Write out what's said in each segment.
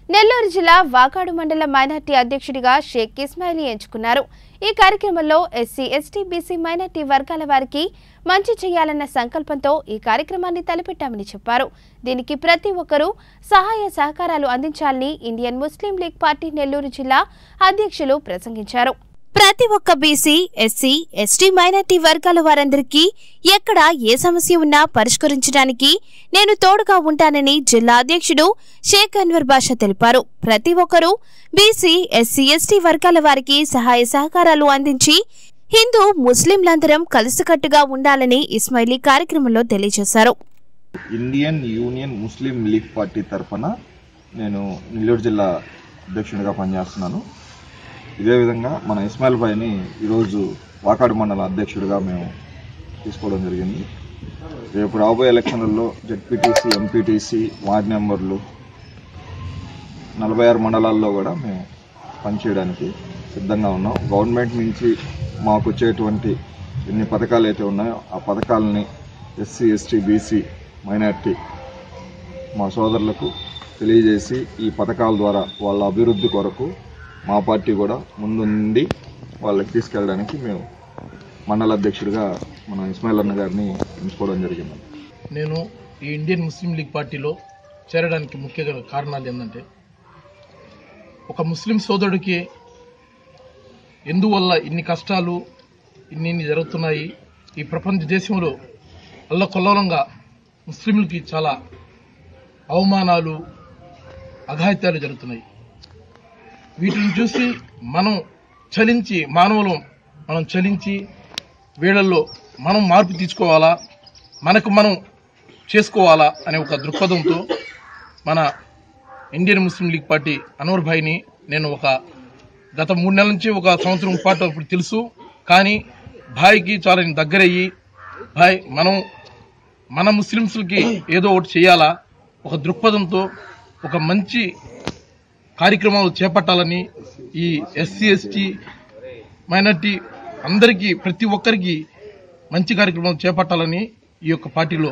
నెల్లూరు జిల్లా వాకాడు మండల మైనార్టీ అధ్యక్షుడిగా షేక్ ఇస్మాయిల్ ఎంచుకున్నారు ఈ కార్యక్రమంలో ఎస్సీ ఎస్టీ బీసీ మైనార్టీ వర్గాల వారికి మంచి చేయాలన్న సంకల్పంతో ఈ కార్యక్రమాన్ని తలపెట్టామని చెప్పారు దీనికి ప్రతి ఒక్కరూ సహాయ సహకారాలు అందించాలని Indian Muslim League party Nellore జిల్లా అధ్యక్షులు ప్రసంగించారు ప్రతి ఒక్క బీసీ ఎస్సీ ఎస్టీ మైనార్టీ వర్గాల వారందరికీ ఎక్కడ ఏ సమస్య ఉన్నా పరిష్కరించడానికి నేను తోడుగా ఉంటానని జిల్లా అధ్యక్షుడు షేక్ అన్వర్ బాషా తెలిపారు ప్రతి ఒక్కరూ బీసీ ఎస్సీ ఎస్టీ వర్గాల వారికి సహాయ సహకారాలు అందించి హిందూ ముస్లింలందరం కలిసికట్టుగా ఉండాలని ఇస్మాయిలీ కార్యక్రమంలో తెలియజేశారు Indian Union Muslim League party తరఫున నేను నెల్లూరు జిల్లా అధ్యక్షుడిగా పనిచేస్తున్నాను ఇదే విధంగా మన ఇస్మాయిల్ భాయ్ని ఈరోజు వాకాడు మండల అధ్యక్షుడిగా మేము తీసుకోవడం జరిగింది రేపు రాబోయే ఎలక్షన్లలో జెడ్పీటీసీ ఎంపీటీసీ వార్డు మెంబర్లు నలభై ఆరు మండలాల్లో కూడా మేము పనిచేయడానికి సిద్ధంగా ఉన్నాం గవర్నమెంట్ నుంచి మాకు వచ్చేటువంటి ఎన్ని పథకాలు అయితే ఉన్నాయో ఆ పథకాలని ఎస్సీ ఎస్టీ బీసీ మైనార్టీ మా సోదరులకు తెలియజేసి ఈ పథకాల ద్వారా వాళ్ళ అభివృద్ధి కొరకు మా పార్టీ కూడా ముందుండి వాళ్ళకి తీసుకెళ్ళడానికి మేము మండల అధ్యక్షుడిగా మన ఇస్మాయిల్ అన్న గారిని ఎంచుకోవడం జరిగింది నేను ఈ ఇండియన్ ముస్లిం లీగ్ పార్టీలో చేరడానికి ముఖ్య కారణాలు ఏంటంటే ఒక ముస్లిం సోదరుడికి ఎందువల్ల ఇన్ని కష్టాలు ఇన్ని ఇన్ని జరుగుతున్నాయి ఈ ప్రపంచ దేశంలో అల్లకొల్లోలంగా ముస్లింలకి చాలా అవమానాలు అఘాయిత్యాలు జరుగుతున్నాయి వీటిని చూసి మనం చలించి మానవులం మనం చలించి వీళ్ళల్లో మనం మార్పు తీసుకోవాలా మనకు మనం చేసుకోవాలా అనే ఒక దృక్పథంతో మన Indian Muslim League party Anwar భాయ్ని నేను ఒక గత మూడు నెలల నుంచి ఒక సంవత్సరం పాటు అప్పుడు తెలుసు కానీ భాయ్కి చాలా నేను దగ్గరయ్యి భాయ్ మనం మన ముస్లిమ్స్కి ఏదో ఒకటి చేయాలా ఒక దృక్పథంతో ఒక మంచి కార్యక్రమాలు చేపట్టాలని ఈ ఎస్సీ ఎస్టీ మైనార్టీ అందరికీ ప్రతి ఒక్కరికి మంచి కార్యక్రమాలు చేపట్టాలని ఈ యొక్క పార్టీలో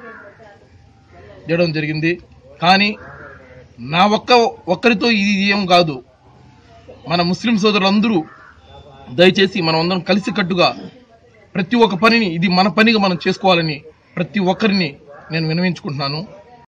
చేయడం జరిగింది కానీ నా ఒక్క ఒక్కరితో ఇది ఏం కాదు మన ముస్లిం సోదరులందరూ దయచేసి మనం అందరం కలిసికట్టుగా ప్రతి ఒక్క పనిని ఇది మన పనిగా మనం చేసుకోవాలని ప్రతి ఒక్కరిని నేను వినవించుకుంటున్నాను